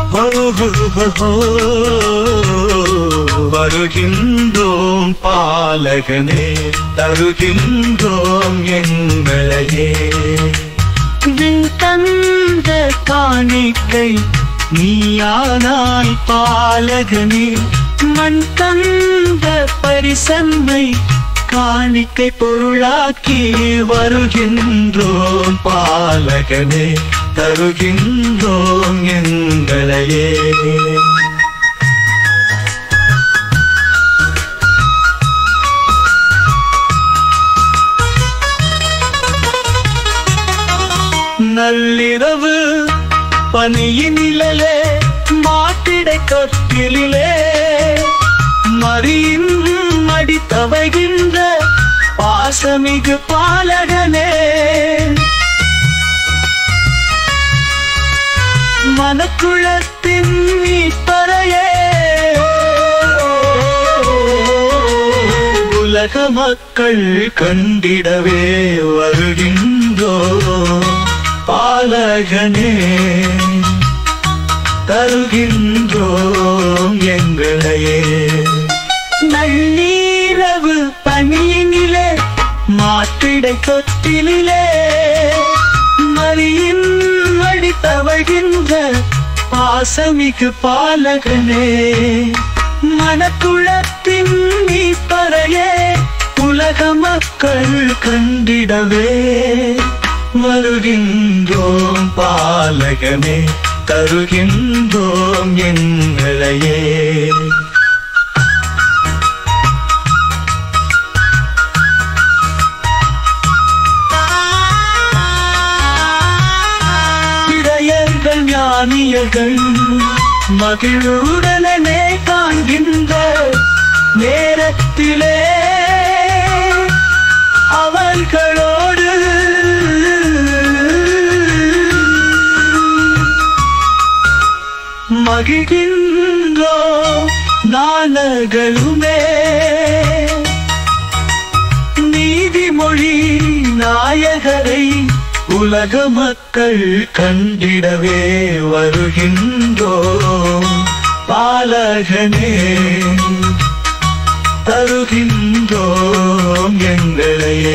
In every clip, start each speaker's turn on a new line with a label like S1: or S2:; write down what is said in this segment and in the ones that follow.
S1: வருகின்றோம் பாலகனே தருகின்றோம் எங்களையே விண் தந்த காணிக்கை நீயானாய் பாலகனே மண் தந்த பரிசன்மை காணிக்கை பொருளாக்கி வருகின்றோம் பாலகனே தருகின்றோம் எங்களையே நள்ளிரவு பனியினிலே மாட்டிடை தொட்டிலே மறியின் மடி தவைகின்ற பாசமிகு பாலகனே மனக்குளத்தின் மீட்பறையே உலக மக்கள் கண்டிடவே வருகின்றோ பாலகனே தருகின்றோம் எங்களையே நள்ளீரவு பனியினிலே மாற்றிடை தொட்டிலே மரியின் வழி தவழ்கின்ற பாசமிகு பாலகனே மனக்குளத்தின் மீட்பறையே உலக மக்கள் கண்டிடவே வருகின்றோம் பாலகனே தருகின்றோம் எங்களையே இடையர்கள் ஞானியர்கள் மகிழுடனே காண்கின்ற நேரத்திலே அவர்களோடு மகிழ்கின்றோ நாணகளுமே நீதிமொழி நாயகரை உலக மக்கள் கண்டிடவே வருகின்றோ பாலகனே தருகின்றோம் எங்களையே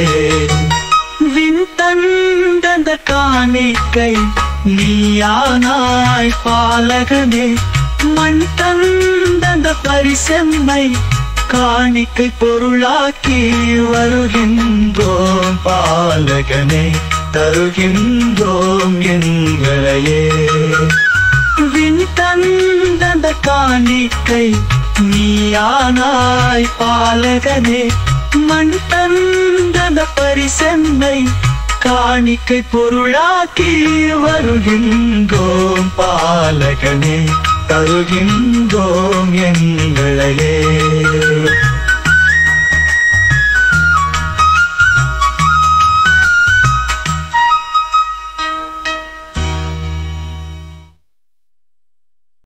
S1: விண்தந்த காணிக்கை நீயானாய் பாலகனே மண் தந்த பரிசெம்மை காணிக்கை பொருளாக்கி வருகின்றோம் பாலகனே தருகின்றோம் எங்களையே விண் தந்த காணிக்கை நீயானாய் பாலகனே மண் தந்த பரிசென்னை காணிக்கை பொருளாக்கி வருகின்றோம் பாலகனே தருகின்றோம் எங்களையே